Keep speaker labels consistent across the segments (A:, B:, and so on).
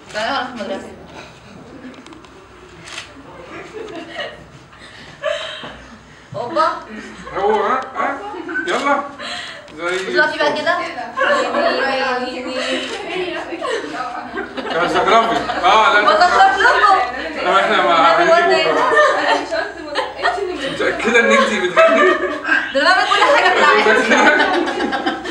A: تعالى وانا في المدرسه اوبا
B: هو ها ها يلا زي
A: دلوقتي بقى كده
B: كان شغرافي اه لا
A: بخاف لكم
B: طب احنا ما هنجيبه متأكدة ان انت بتغني؟
A: ده انا بعمل كل حاجه في العالم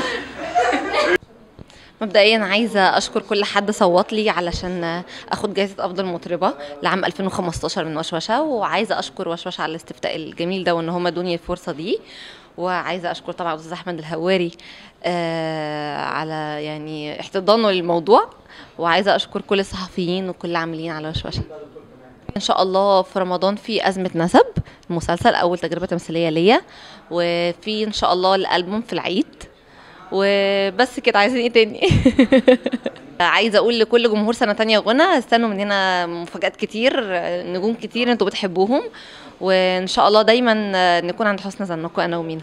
A: مبدئيا عايزه اشكر كل حد صوت لي علشان اخد جائزه افضل مطربه لعام 2015 من وشوشه وعايزه اشكر وشوشه على الاستفتاء الجميل ده وان هم ادوني الفرصه دي وعايزه اشكر طبعا الاستاذ احمد الهواري آه على يعني احتضانه للموضوع وعايزه اشكر كل الصحفيين وكل العاملين على وشوشه ان شاء الله في رمضان في ازمه نسب المسلسل اول تجربه تمثيليه ليا وفي ان شاء الله الالبوم في العيد وبس كده عايزين ايه تاني عايزه اقول لكل جمهور سنه تانية غنى استنوا مننا مفاجات كتير نجوم كتير انتوا بتحبوهم وان شاء الله دايما نكون عند حسن ظنكم انا ومينا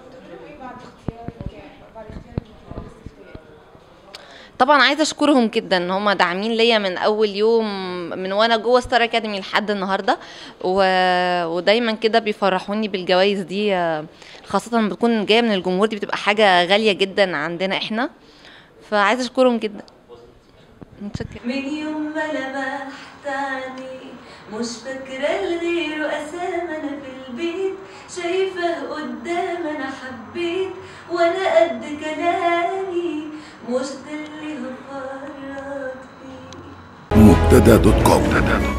A: طبعا عايزه اشكرهم جدا ان هم داعمين ليا من اول يوم من وانا جوه ستار اكاديمي لحد النهارده و... ودايما كده بيفرحوني بالجوائز دي آه، خاصه لما بتكون جايه من الجمهور دي بتبقى حاجه غاليه جدا عندنا احنا فعايزه اشكرهم جدا متشكرة
C: من يوم ما لمحتني مش فاكرة لغيره أسام أنا في البيت شايفه قدام أنا حبيت وأنا قد كلامي مش ده اللي هفرط فيه
D: مبتدا دوت كوم